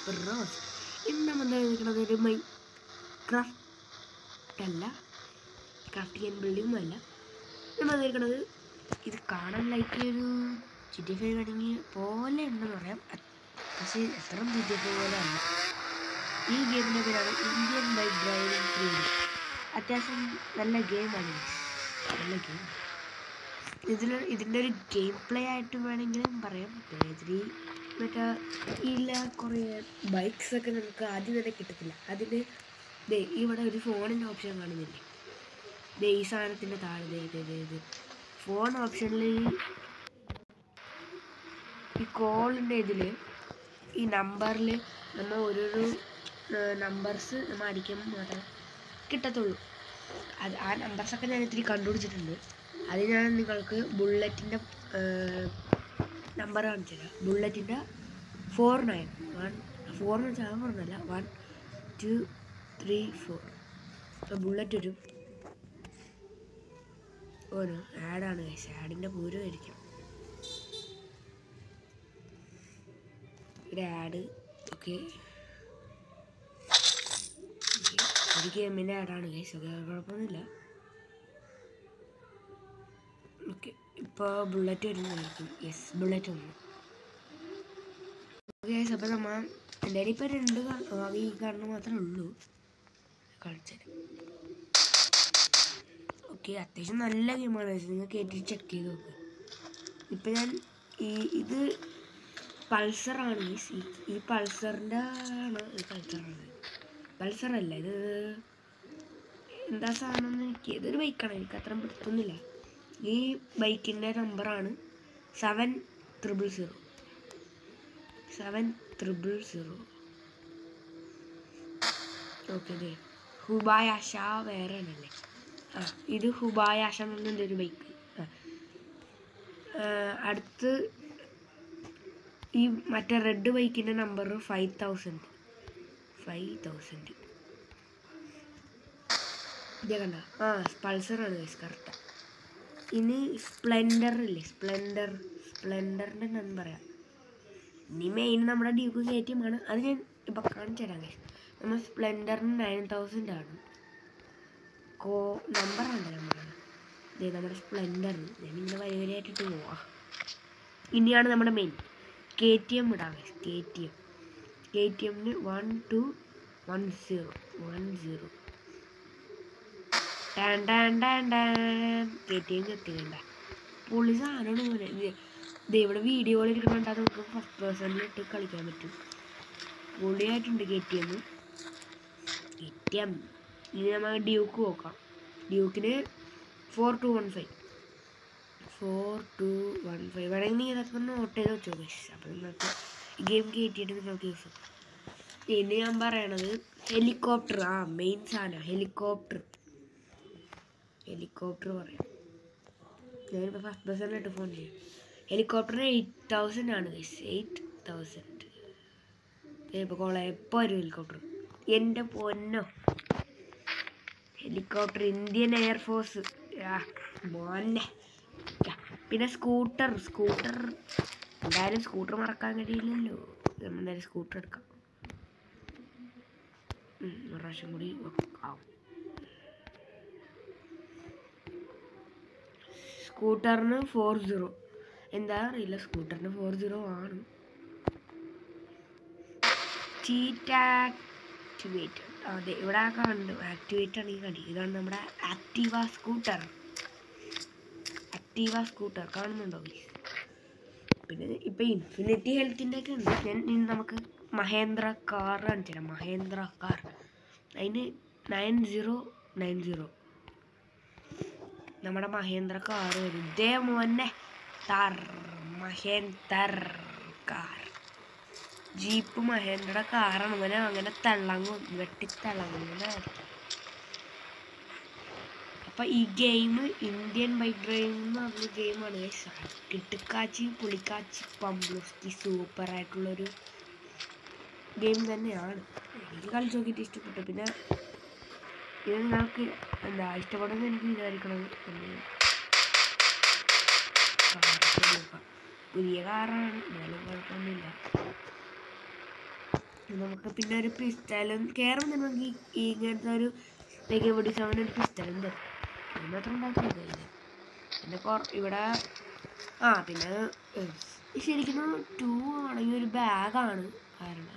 പ്രോസ് ഇന്ന് നമ്മൾ നിൽക്കുന്നത് ഒരു മൈ ക്രാഫ്റ്റ് അല്ല ക്രാഫ്റ്റ് ചെയ്യാൻ ബിൽഡിങ്ങും അല്ല നമ്മൾ നിൽക്കുന്നത് ഇത് കാണാൻ ലൈക്ക് ഒരു ജി ടി ഫൈവ് വേണമെങ്കിൽ പോലെ ഉണ്ടെന്ന് പറയാം അത് പക്ഷേ എത്ര ജി ടി ഫൈവ് പോലെ അല്ല ഈ ഗെയിമിൻ്റെ പേരാണ് ഇന്ത്യൻ ബൈക്ക് ഡ്രൈവിംഗ് ത്രീ അത്യാവശ്യം നല്ല ഗെയിമാണ് നല്ല ഗെയിം ഇതിൽ ഇതിൻ്റെ ഒരു ഗെയിം പ്ലേ ആയിട്ട് വേണമെങ്കിലും പറയാം ത്രീ മറ്റേ ഇല്ല കുറേ ബൈക്സ് ഒക്കെ നമുക്ക് ആദ്യം തന്നെ കിട്ടത്തില്ല അതിൽ ദേ ഇവിടെ ഒരു ഫോണിൻ്റെ ഓപ്ഷൻ കാണുന്നില്ലേ ദേ ഈ സാധനത്തിൻ്റെ താഴെ ദേ ദേ ദേ ഇത് ഫോൺ ഓപ്ഷനിൽ ഈ കോളിൻ്റെ ഇതിൽ ഈ നമ്പറിൽ നമ്മൾ ഓരോരോ നമ്പേഴ്സ് നമ്മൾ അടിക്കുമ്പോൾ മാത്രമേ കിട്ടത്തുള്ളൂ അത് ആ നമ്പേഴ്സൊക്കെ ഞാൻ ഇത്തിരി കണ്ടുപിടിച്ചിട്ടുണ്ട് അത് ഞാൻ നിങ്ങൾക്ക് ബുള്ളറ്റിൻ്റെ നമ്പർ കാണിച്ചു തരാം ബുള്ളറ്റിൻ്റെ ഫോർ നയൻ വൺ ഫോർ എന്ന് വെച്ചാൽ പറഞ്ഞല്ല വൺ ടു ത്രീ ഫോർ അപ്പോൾ ബുള്ളറ്റ് വരും ഓരോ ആഡാണ് കഴിച്ച ആഡിൻ്റെ പൂരമായിരിക്കും ഒരു ആഡ് ഓക്കെ ഒരു ഗെയിമിൻ്റെ ആഡാണ് കഴിച്ച കുഴപ്പമൊന്നുമില്ല ഓക്കെ ഇപ്പോൾ ബുള്ളറ്റ് വരുന്നതായിരിക്കും യെസ് ബുള്ളറ്റ് വന്നു ഓക്കെ അപ്പോൾ നമ്മൾ എൻ്റെ കയ്യിൽ ഇപ്പോൾ രണ്ട് ആകെ ഈ കാണുന്ന മാത്രമേ ഉള്ളൂ കളിച്ചത് ഓക്കെ അത്യാവശ്യം നല്ല ഗെയിമാണ് നിങ്ങൾ കയറ്റി ചെക്ക് ചെയ്ത് നോക്ക് ഇപ്പം ഞാൻ ഈ ഇത് പൾസറാണ് ഈ സി- ഈ പൾസറിൻ്റെ ആണ് ഈ പൾസറാണ് പൾസറല്ല ഇത് എന്താ സാധനം എന്ന് എനിക്ക് ഇതൊരു ബൈക്കാണ് എനിക്ക് അത്ര പിടുത്തൊന്നുമില്ല ഈ ബൈക്കിൻ്റെ നമ്പറാണ് seven triple zero seven triple zero okay അതെ ഹുബായ് ആശ വേറെ ആണല്ലേ ആ ഇത് ഹുബായ് ആശ എന്ന് പറഞ്ഞ ഒരു ബൈക്ക് ആ ആ, അടുത്ത് ഈ മറ്റേ റെഡ് ബൈക്കിൻ്റെ number five thousand five thousand ഇതേ കണ്ട ആ പൾസറാണ് ഗൈസ് കറക്റ്റാണ് ഇനി സ്പ്ലെൻഡർ ഇല്ലേ സ്പ്ലെൻഡർ സ്പ്ലെൻഡറിൻ്റെ ഞാൻ പറയാം ഇനി മെയിൻ നമ്മുടെ ഡ്യൂക്ക് കയറ്റിയമാണ് അത് ഞാൻ ഇപ്പം കാണിച്ചു തരാം ഗൈസ് നമ്മൾ സ്പ്ലെൻഡറിന് നയൻ തൗസൻഡ് ആണ് കോ നമ്പറാണ് നമ്മുടെ ഇതേ നമ്മുടെ സ്പ്ലെൻഡർ ഞാൻ ഇങ്ങനെ വരി വരിയായിട്ടിട്ട് പോവാം ഇനിയാണ് നമ്മുടെ മെയിൻ കെ ടി എം ഇടാം guys K T M K T എമ്മിന് one two one zero one zero ടാൻ ടാൻ ടാൻ ടാൻ കെ ടി എം എത്തിക്കണ്ട പുള്ളി സാധനമാണ് പോലെ ഇത് ഇവിടെ വീഡിയോകൾ ഇരിക്കണുണ്ട് അത് നമുക്ക് ഫസ്റ്റ് പേഴ്സണിൽ ഇട്ട് കളിക്കാൻ പറ്റും പൊളിയായിട്ടുണ്ട് K T M K T M ഇനി നമ്മൾ ഡ്യൂക്ക് നോക്കാം ഡ്യൂക്കിന് four two one five four two one five വേണമെങ്കിൽ നീ ഇതൊക്കെ ഒന്ന് നോട്ട് ചെയ്ത് വെച്ചോ ഗൈസ് അപ്പോൾ നിങ്ങൾക്ക് ഗെയിം കയറ്റിയിട്ട് നിങ്ങൾക്ക് യൂസ് ചെയ്യും ഇനി ഞാൻ പറയണത് ഹെലികോപ്റ്റർ ആ മെയിൻ സാധനം ഹെലികോപ്റ്റർ ഹെലികോപ്റ്റർ പറയാം ഞാനിപ്പോൾ ഫസ്റ്റ് ബസ്സിലായിട്ട് ഫോൺ ചെയ്യും ഹെലികോപ്റ്ററിന് എയ്റ്റ് തൗസൻഡ് ആണ് ഗൈസ് എയ്റ്റ് തൗസൻഡ് ഇപ്പോൾ കോളെ എപ്പോൾ വരും ഹെലികോപ്റ്റർ എൻ്റെ പൊന്നോ ഹെലികോപ്റ്റർ ഇന്ത്യൻ എയർഫോഴ്സ് ആ മോനെ യാ. പിന്നെ സ്കൂട്ടർ സ്കൂട്ടർ എന്തായാലും സ്കൂട്ടർ മറക്കാൻ കഴിയില്ലല്ലോ നമ്മൾ എന്തായാലും സ്കൂട്ടർ എടുക്കാം ഉം, ഒരു പ്രാവശ്യം കൂടി വെക്കാം സ്കൂട്ടറിന് ഫോർ സീറോ എന്താ അറിയില്ല സ്കൂട്ടറിന് ഫോർ സീറോ ആണ് ചീറ്റ് ആക്ടിവേറ്റ് അതെ ഇവിടെ കണ്ടു ആക്ടിവേറ്റ് ആണ് ഈ കടി ഇതാണ് നമ്മുടെ ആക്റ്റീവ സ്കൂട്ടർ ആക്റ്റീവ സ്കൂട്ടർ കാണുന്നുണ്ടോ guys? പിന്നെ ഇപ്പം ഇൻഫിനിറ്റി ഹെൽത്തിൻ്റെ ഒക്കെ ഉണ്ട് ഞാൻ ഇനി നമുക്ക് മഹേന്ദ്ര കാർ കാണിച്ചു തരാം മഹേന്ദ്ര കാർ അതിന് നയൻ സീറോ നയൻ സീറോ നമ്മുടെ മഹേന്ദ്ര കാർ വരും ഇതേ മോനെ താർ മഹേന്ദർ കാർ ജീപ്പ് മഹേന്ദ്രയുടെ കാറാണ് ഇവനെ അങ്ങനെ തിളങ്ങും വെട്ടി തിളങ്ങുന്നതായിരിക്കും അപ്പൊ ഈ ഗെയിം ഇന്ത്യൻ ബൈക്ക് ഡ്രൈവിംഗ് എന്ന് പറഞ്ഞ ഗെയിമാണ് കിട്ടുക്കാച്ചി പുളിക്കാച്ചി പംബ്ലോസ്റ്റി സൂപ്പർ ആയിട്ടുള്ളൊരു ഗെയിം തന്നെയാണ് എനിക്ക് കളിച്ച് നോക്കിയിട്ട് ഇഷ്ടപ്പെട്ടു പിന്നെ ഇത് നിങ്ങൾക്ക് എന്താ ഇഷ്ടപ്പെടുമെന്ന് എനിക്ക് വിചാരിക്കണം പിന്നെ കാറൊക്കെ നോക്കാം പുതിയ കാറാണ് എന്നാലും കുഴപ്പമൊന്നുമില്ല നമുക്ക് പിന്നെ ഒരു പിസ്റ്റലും കയറുമ്പോൾ നമുക്ക് ഈ- ഈ ഇങ്ങനത്തെ ഒരു തെക്കെ പിടിച്ചവന് ഒരു പിസ്റ്റലും തരും അത് മാത്രം ഉണ്ടാക്കിയത് പിന്നെ കൊറ- ഇവിടെ ആ പിന്നെ ഏഹ്, ശരിക്കും ടൂ ആണെങ്കിൽ ഒരു ബാഗാണ് കാരണം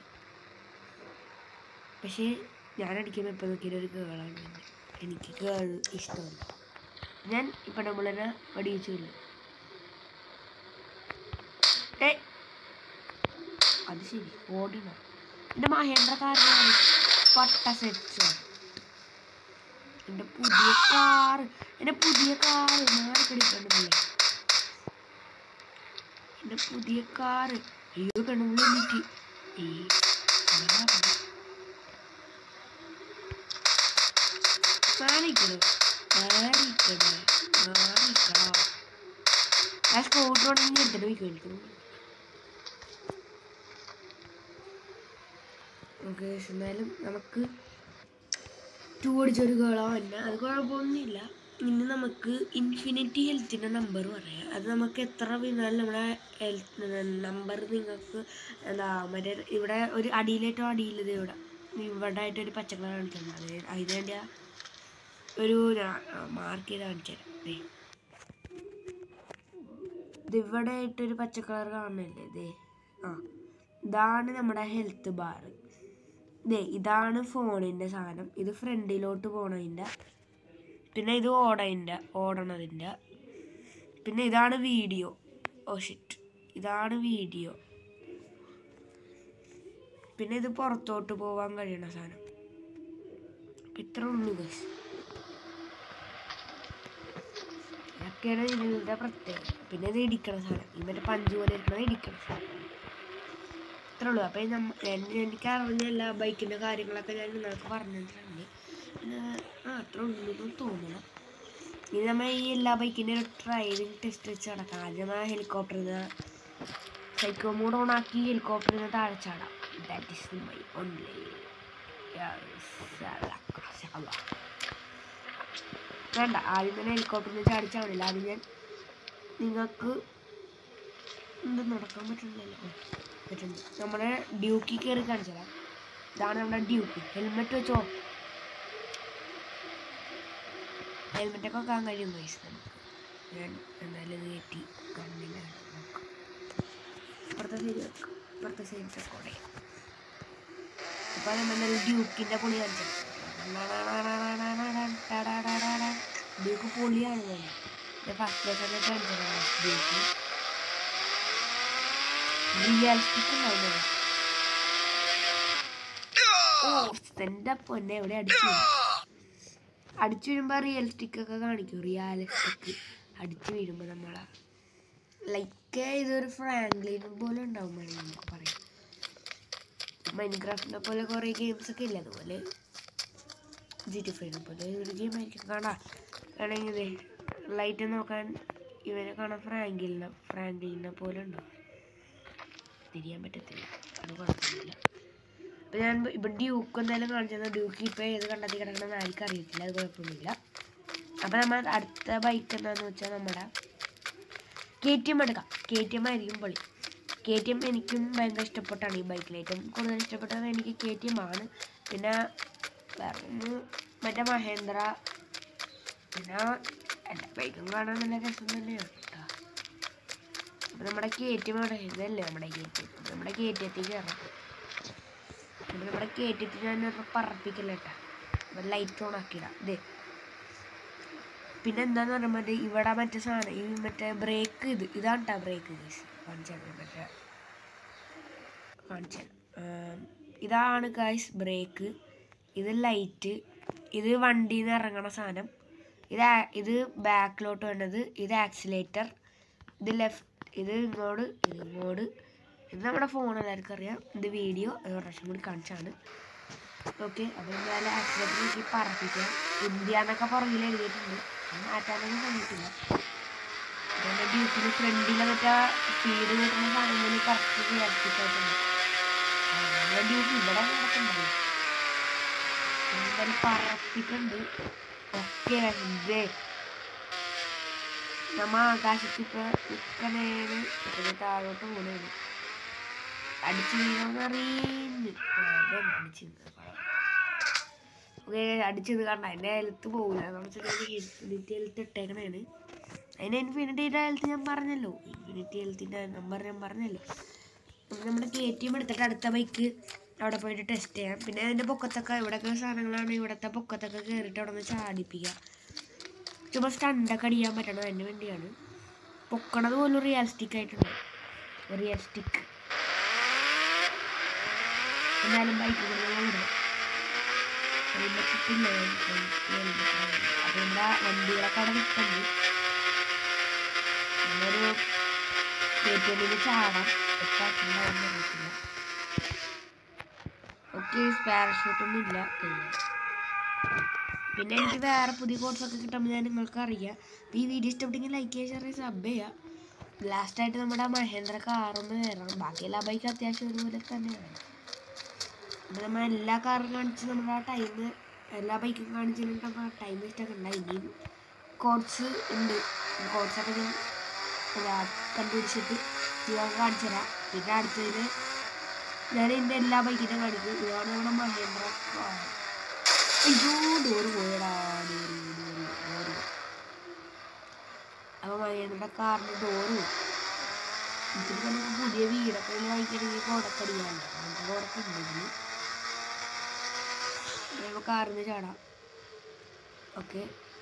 പക്ഷേ ഞാൻ അടിക്കുമ്പോൾ ഇപ്പം നോക്കിയ ഒരു ഗേളാണ് എൻ്റെ എനിക്ക് ഗേൾ ഇഷ്ടമല്ല ഞാൻ ഇപ്പം നമ്മൾ തന്നെ വെടിവെച്ചില്ല ഏ അത് ശരി ഓടിന എൻ്റെ മഹേന്ദ്ര കാറിനാണ് പട്ട സെറ്റ് എൻ്റെ പുതിയ കാറ് എൻ്റെ പുതിയ കാറ് മാറിക്കടിക്കണ്ടില്ലേ എൻ്റെ പുതിയ കാറ് അയ്യോ പെണ്ണുങ്ങൾ എനിക്ക് ഏ എന്താ പറഞ്ഞത്? മാറിക്കണ് മാറിക്കണ് മാറിക്കണോ ആ സ്കൂട്ടർ ഉണ്ടെങ്കിൽ എടുത്തിട്ട് പോയി കഴിക്കണം ഓക്കെ എന്നാലും നമുക്ക് ടൂ അടിച്ചൊരു ഗേളോ തന്നെ അത് കുഴപ്പമൊന്നുമില്ല ഇനി നമുക്ക് ഇൻഫിനിറ്റി ഹെൽത്തിൻ്റെ നമ്പർ പറയാം അത് നമുക്ക് എത്ര വീണാലും നമ്മുടെ ഹെൽത്ത് നമ്പർ നിങ്ങൾക്ക് എന്താ മറ്റേ ഇവിടെ ഒരു അടിയിലേറ്റവും അടിയിൽ ഇത് ഇവിടെ ഇവിടെ ആയിട്ട് ഒരു പച്ച കളർ കാണിച്ചിട്ടുണ്ട് അത് അതിന് വേണ്ടി ആ ഒരു മാർക്ക് ചെയ്ത് കാണിച്ചു തരാം ദേ. ഇത് ഇവിടെ ആയിട്ടൊരു പച്ച കളർ കാണുന്നില്ലേ ഇതേ ആ ഇതാണ് നമ്മുടെ ഹെൽത്ത് ബാർ ദേ ഇതാണ് ഫോണിൻ്റെ സാധനം ഇത് ഫ്രണ്ടിലോട്ട് പോണതിൻ്റെ പിന്നെ ഇത് ഓടതിൻ്റെ ഓടണതിൻ്റെ പിന്നെ ഇതാണ് വീഡിയോ ഓ ഷിറ്റ് ഇതാണ് വീഡിയോ പിന്നെ ഇത് പുറത്തോട്ട് പോവാൻ കഴിയണ സാധനം അപ്പൊ ഇത്ര ഉള്ളൂ ഗൈസ് ഇതൊക്കെയാണ് ഇതിൻ്റെ പ്രത്യേകത പിന്നെ ഇത് ഇടിക്കണ സാധനം ഈ മറ്റേ പഞ്ച് പോലെ ഇരിക്കണത് ഇടിക്കണ സാധനം ഇത്രേ ഉള്ളൂ അപ്പം നമ്മ എന്നെ എനിക്ക് അറിഞ്ഞ എല്ലാ ബൈക്കിൻ്റെ കാര്യങ്ങളൊക്കെ ഞാൻ നിങ്ങൾക്ക് പറഞ്ഞിട്ടുണ്ട് പിന്നെ ആ അത്ര ഉള്ളൂ എന്ന് തോന്നണം ഇനി നമ്മൾ ഈ എല്ലാ ബൈക്കിൻ്റെ ഒരു ഡ്രൈവിംഗ് ടെസ്റ്റ് വെച്ച് നടക്കാം ആദ്യം ആ ഹെലികോപ്റ്ററിൽ നിന്ന് സൈക്കോ മോഡ് ഓൺ ആക്കി ഹെലികോപ്റ്ററിൽ നിന്ന് താഴെ ചാടാം ദാറ്റ് ഇസ് മൈ ഓൺലി വേണ്ട ആദ്യം തന്നെ ഹെലികോപ്റ്ററിൽ നിന്ന് ചാടി ചാടില്ല ആദ്യം ഞാൻ നിങ്ങൾക്ക് എന്ത് നടക്കാൻ പറ്റുന്നില്ലല്ലോ ആ, പറ്റുന്നു നമ്മുടെ ഡ്യൂക്കി കയറി കാണിച്ചതാ ഇതാണ് നമ്മുടെ ഡ്യൂക്കി ഹെൽമെറ്റ് വെച്ചോ ഹെൽമെറ്റ് ഒക്കെ വെക്കാൻ കഴിയും പൈസ നമുക്ക് ഞാൻ എന്തായാലും ഇത് കയറ്റി കണ്ണിന് നോക്കാം ഇപ്പുറത്തെ സൈഡ് വെക്കാം ഇപ്പുറത്തെ സൈഡ് റെക്കോർഡ് ചെയ്യാം അപ്പോൾ നമ്മൾ ഡ്യൂക്കിൻ്റെ പൊളി കാണിച്ചത് ഡ്യൂക്ക് പൊളിയാണ് തന്നെ ഫസ്റ്റ് പേഴ്സണെ കാണിച്ചതാണ് ഡ്യൂക്ക് റിയാലിസ്റ്റിക് ഉണ്ടാവുന്നത് ഓ എൻ്റെ പൊന്നെ എവിടെ അടിച്ചു വീഴും. അടിച്ചു വീഴുമ്പോൾ റിയലിസ്റ്റിക് ഒക്കെ കാണിക്കും റിയാലിസ്റ്റിക് അടിച്ചു വീഴുമ്പോൾ നമ്മളെ ലൈക്ക് ഇതൊരു ഫ്രാങ്ക്ലിൻ പോലെ ഉണ്ടാവും വേണമെങ്കിൽ നമുക്ക് പറയാം മൈൻക്രാഫ്റ്റിനെ പോലെ കുറേ ഗെയിംസ് ഒക്കെ ഇല്ല അതുപോലെ ജി ടി ഫൈവിനെ പോലെ ഒരു ഗെയിം ആയിരിക്കും കാണാം വേണമെങ്കിൽ ലൈറ്റ് നോക്കാൻ ഇവനെ കാണാൻ ഫ്രാങ്കിലിനെ ഫ്രാങ്കിലിനെ പോലെ ഉണ്ടാവും തിരിയാൻ പറ്റത്തില്ല അത് കുഴപ്പമില്ല അപ്പം ഞാൻ ഇപ്പം ഡ്യൂക്ക് എന്തായാലും കാണിച്ചത് ഡ്യൂക്ക് ഇപ്പം ഏത് കണ്ടെത്തി കിടക്കണമെന്ന് ആർക്കും അറിയത്തില്ല അത് കുഴപ്പമൊന്നുമില്ല അപ്പം നമ്മൾ അടുത്ത ബൈക്ക് എന്താണെന്ന് വെച്ചാൽ നമ്മുടെ കെ ടി എം എടുക്കാം കെ ടി എം ആയിരിക്കും പൊളി കെ ടി എം എനിക്കും ഭയങ്കര ഇഷ്ടപ്പെട്ടാണ് ഈ ബൈക്കിൽ ഏറ്റവും കൂടുതൽ ഇഷ്ടപ്പെട്ടത് എനിക്ക് കെ ടി എം ആണ് പിന്നെ വേറെ ഒന്ന് മറ്റേ മഹേന്ദ്ര പിന്നെ എല്ലാ ബൈക്കും കാണാൻ നല്ല രസം തന്നെയാണ് കേട്ടോ അപ്പം നമ്മുടെ കെ ടി എം അവിടെ ഇതല്ലേ നമ്മുടെ കെ ടി എം നമ്മുടെ കെ ടി എത്തിക്ക് കയറാം അപ്പം നമ്മുടെ കെ ടി എത്തി ഞാൻ പറപ്പിക്കില്ല കേട്ടോ അപ്പം ലൈറ്റ് ഓൺ ആക്കിയിടാം ഇതേ പിന്നെ എന്താന്ന് പറയുമ്പോൾ ഇവിടെ മറ്റേ സാധനം ഈ മറ്റേ ബ്രേക്ക് ഇത് ഇതാണ് കേട്ടോ ബ്രേക്ക് ഗീസ് കാണിച്ചാൽ മറ്റേ കാണിച്ചാൽ ഇതാണ് ഗായ്സ് ബ്രേക്ക് ഇത് ലൈറ്റ് ഇത് വണ്ടിയിൽ നിന്ന് ഇറങ്ങണ സാധനം ഇത് ആ- ഇത് ബാക്കിലോട്ട് വേണ്ടത് ഇത് ആക്സിലേറ്റർ ഇത് ലെഫ്റ്റ് ഇത് ഇങ്ങോട്ട് ഇത് ഇങ്ങോട്ട് ഇത് നമ്മുടെ ഫോൺ എല്ലാവർക്കും അറിയാം ഇത് വീഡിയോ ഒരു പ്രാവശ്യം കൂടി കാണിച്ചാണ് ഓക്കെ അപ്പോൾ എന്തായാലും ആക്സിലേറ്റർ നോക്കി പറപ്പിക്കാം ഇന്ത്യ എന്നൊക്കെ പുറകിൽ എഴുതിയിട്ടുണ്ട് അത് മാറ്റാനൊന്നും കഴിഞ്ഞിട്ടില്ല എൻ്റെ ഡ്യൂട്ടിന് ഫ്രണ്ടിലെ മറ്റേ സ്പീഡ് കിട്ടുന്ന സാധനങ്ങളിൽ കറക്റ്റ് റിയാക്ടിക്കായിട്ടുണ്ട് നമ്മുടെ ഡ്യൂട്ടി ഇവിടെ നടക്കുന്നുണ്ടല്ലോ എന്തായാലും പറപ്പിക്കുന്നുണ്ട് ഒക്കെ ഇതേ നമ്മ ആകാശത്ത് ഇപ്പൊ നിക്കണേന് ഇതിന് താഴോട്ട് പോണേന് അടിച്ച് വീണോന്ന് അറിയുന്നു അടിച്ച് ഓക്കെ അടിച്ചത് കാരണം അതിൻ്റെ ഹെൽത്ത് പോകില്ല നമുക്ക് ഇൻഫിനിറ്റി ഹെൽത്ത് ഇട്ടേക്കണേണ് അതിന് ഇൻഫിനിറ്റിയുടെ ഹെൽത്ത് ഞാൻ പറഞ്ഞല്ലോ ഇൻഫിനിറ്റി ഹെൽത്തിൻ്റെ നമ്പർ ഞാൻ പറഞ്ഞല്ലോ നമുക്ക് നമ്മുടെ കെ ടി എം എടുത്തിട്ട് അടുത്ത ബൈക്ക് അവിടെ പോയിട്ട് ടെസ്റ്റ് ചെയ്യാം പിന്നെ അതിൻ്റെ പൊക്കത്തൊക്കെ ഇവിടെയൊക്കെ സാധനങ്ങളാണ് ഇവിടുത്തെ പൊക്കത്തൊക്കെ കയറിയിട്ട് അവിടെ നിന്ന് ചാടിപ്പിക്കുക ചുമ്മാ സ്റ്റണ്ടൊക്കെ അടിക്കാൻ പറ്റണം അതിന് വേണ്ടിയാണ് പൊക്കണത് പോലും റിയലിസ്റ്റിക് ആയിട്ടുണ്ട് റിയലിസ്റ്റിക് എന്നാലും ബൈക്ക് കൊണ്ടുപോകുന്നത് ഹെൽമെറ്റ് ഇല്ല അപ്പോൾ ഇവിടെ വണ്ടികളൊക്കെ അവിടെ നിൽക്കുന്നുണ്ട് നമ്മളൊരു കയറ്റിയിൽ ചാടാം എത്താക്കുണ്ടാവുമെന്ന് അറിയത്തില്ല ഓക്കെ പാരഷൂട്ടൊന്നും ഇല്ല കയ്യിൽ പിന്നെ എനിക്ക് വേറെ പുതിയ കോഴ്സൊക്കെ കിട്ടുമ്പോൾ ഞാൻ നിങ്ങൾക്ക് അറിയാം അപ്പോൾ ഈ വീഡിയോ ഇഷ്ടപ്പെട്ടെങ്കിൽ ലൈക്ക് ചെയ്യുക ഷെയർ ചെയ്യുക സബ് ചെയ്യുക ലാസ്റ്റായിട്ട് നമ്മുടെ മഹേന്ദ്ര കാറൊന്ന് കയറണം ബാക്കി എല്ലാ ബൈക്ക് അത്യാവശ്യം ഒരുപോലെ തന്നെയാണ് അപ്പോൾ നമ്മൾ എല്ലാ കാറും കാണിച്ച് നമ്മുടെ ആ ടൈം എല്ലാ ബൈക്കും കാണിച്ചിട്ട് നമ്മൾ ടൈം വേസ്റ്റൊക്കെ ഉണ്ടായി ഇനിയും കോഡ്സ് ഉണ്ട് കോഡ്സൊക്കെ ഞാൻ എന്താ കണ്ടുപിടിച്ചിട്ട് ഞാൻ കാണിച്ചു തരാം പിന്നെ അടുത്തതിൽ ഞാൻ എൻ്റെ എല്ലാ ബൈക്കിൻ്റെ കാണിക്കും ഇതാണ് നമ്മുടെ മഹേന്ദ്ര കാർ അയ്യോ ഡോറ് പോയടാ ഡോറ് ഡോറ് ഡോറ് അപ്പോൾ മഹേന്ദ്രയുടെ കാറിൻ്റെ ഡോറ് പോയി ഇതിൽ നമുക്ക് പുതിയ വീടൊക്കെ വാങ്ങിക്കണമെങ്കിൽ കോടക്കടിയാണ് അങ്ങനത്തെ കോടക്ക ഉണ്ടെങ്കിൽ നമുക്ക് കാറിൽ നിന്ന് ചാടാം ഓക്കെ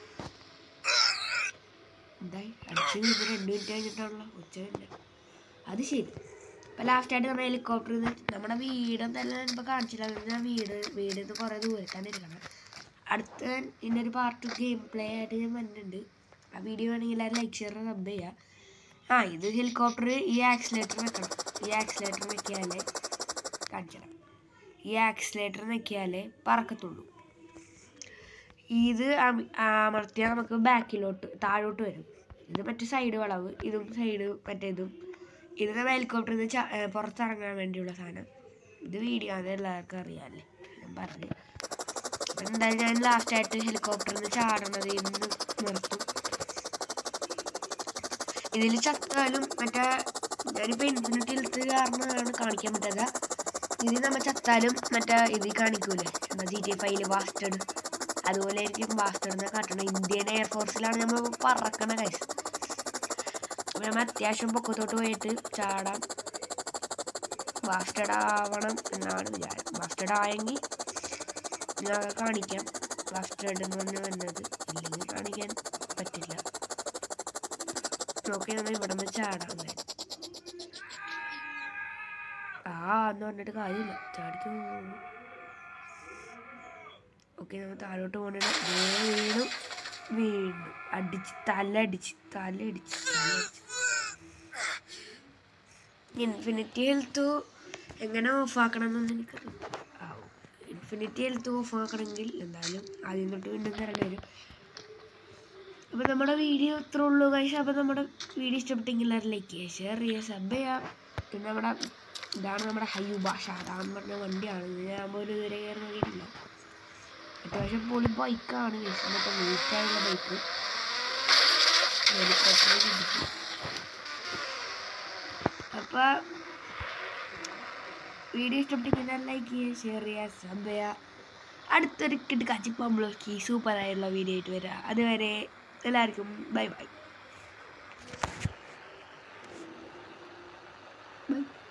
എന്തായി അടിച്ച് വീണ് രണ്ട് മിനിറ്റ് കഴിഞ്ഞിട്ടാണല്ലോ ഉച്ച കഴിഞ്ഞ അത് ശരി ഇപ്പം ലാസ്റ്റായിട്ട് നമ്മൾ ഹെലികോപ്റ്ററിൽ നിന്ന് നമ്മുടെ വീടൊന്നല്ല ഇപ്പോൾ കാണിച്ചില്ല ഞാൻ വീട് വീട് നിന്ന് കുറേ ദൂരത്താണ് ഇരിക്കണം അടുത്ത ഇതിൻ്റെ ഒരു പാർട്ട് ഗെയിം പ്ലേ ആയിട്ട് ഞാൻ വന്നിട്ടുണ്ട് ആ വീഡിയോ വേണമെങ്കിൽ എല്ലാവരും ലൈക്ക് ഷെയർ സബ് ചെയ്യുക ആ ഇത് ഹെലികോപ്റ്റർ ഈ ആക്സിലേറ്റർ വെക്കണം ഈ ആക്സിലേറ്റർ വെക്കിയാലേ കാണിച്ചിടാം ഈ ആക്സിലേറ്റർ വെക്കിയാലേ പറക്കത്തുള്ളൂ ഇത് അമ- അമർത്തിയാൽ നമുക്ക് ബാക്കിലോട്ട് താഴോട്ട് വരും ഇത് മറ്റേ സൈഡ് വളവ് ഇതും സൈഡ് മറ്റേതും ഇത് നമ്മൾ ഹെലികോപ്റ്ററിൽ നിന്ന് ച- ഏ, പുറത്തിറങ്ങാൻ വേണ്ടിയുള്ള സാധനം ഇത് വീഡിയോ ആണ് എല്ലാവർക്കും അറിയാമല്ലേ ഞാൻ പറഞ്ഞു അപ്പം എന്തായാലും ഞാൻ ലാസ്റ്റായിട്ട് ഹെലികോപ്റ്ററിൽ നിന്ന് ചാടണത് ഇന്ന് നിർത്തും ഇതിൽ ചത്താലും മറ്റേ ഞാനിപ്പോൾ ഇൻഫിനിറ്റി എടുത്ത് കാരണമാണ് കാണിക്കാൻ പറ്റാത്ത ഇതിൽ നമ്മൾ ചത്താലും മറ്റേ ഇതിൽ കാണിക്കൂലേ എന്താ ജി ടി ഫൈവില് ബാസ്റ്റഡ് അതുപോലെ ആയിരിക്കും ബാസ്റ്റഡിനെ കാട്ടണം ഇന്ത്യൻ എയർഫോഴ്സിലാണ് നമ്മൾ പറക്കണ കൈസ് അപ്പോൾ നമ്മൾ അത്യാവശ്യം പൊക്കത്തോട്ട് പോയിട്ട് ചാടാം ബാസ്റ്റഡ് ആവണം എന്നാണ് വിചാരം ബാസ്റ്റഡ് ആയെങ്കിൽ ഞാൻ കാണിക്കാം ബാസ്റ്റഡ് എന്ന് പറഞ്ഞ് വന്നത് ഇല്ലെങ്കിൽ കാണിക്കാൻ പറ്റില്ല നോക്കി നമ്മൾ ഇവിടെ നിന്ന് ചാടാം കാര്യം ആ എന്ന് പറഞ്ഞിട്ട് കാര്യമില്ല ചാടിക്ക് ഓക്കെ നമ്മൾ താഴോട്ട് പോകണ വീണു വീണ്ടും അടിച്ച് തല അടിച്ച് തല അടിച്ച് തല അടിച്ച് ഇൻഫിനിറ്റി ഹെൽത്ത് എങ്ങനെ ഓഫ് ആക്കണം എന്നൊന്നും എനിക്കറിയില്ല ആ ഇൻഫിനിറ്റി ഹെൽത്ത് ഓഫ് ആക്കണമെങ്കിൽ എന്തായാലും ആദ്യം തൊട്ട് വീണ്ടും തരേണ്ടി വരും അപ്പോൾ നമ്മുടെ വീഡിയോ ഇത്ര ഉള്ളൂ കഴിച്ചാൽ അപ്പോൾ നമ്മുടെ വീഡിയോ ഇഷ്ടപ്പെട്ടെങ്കിൽ എല്ലാവരും ലൈക്ക് ചെയ്യുക ഷെയർ ചെയ്യുക സബ് ചെയ്യുക പിന്നെ നമ്മുടെ ഇതാണ് നമ്മുടെ ഹയ്യൂബ ഷാദാന്ന് പറഞ്ഞ വണ്ടിയാണ് ഇത് ഞാൻ പോലും ഇതുവരെ കയറി നോക്കിയിട്ടില്ല അത്യാവശ്യം പൊളി ബൈക്കാണ് മറ്റേ വെയിറ്റായുള്ള ബൈക്ക് ഹെലികോപ്റ്ററിൽ ഇടിച്ചു അപ്പോൾ വീഡിയോ ഇഷ്ടപ്പെട്ടെങ്കിൽ ലൈക്ക് ചെയ്യുക ഷെയർ ചെയ്യുക സബ് ചെയ്യുക അടുത്തൊരു കിട്ട് കച്ചിപ്പമ്പളോക്കി സൂപ്പറായുള്ള വീഡിയോ ആയിട്ട് വരിക അതുവരെ എല്ലാവർക്കും ബൈ ബൈ ബൈ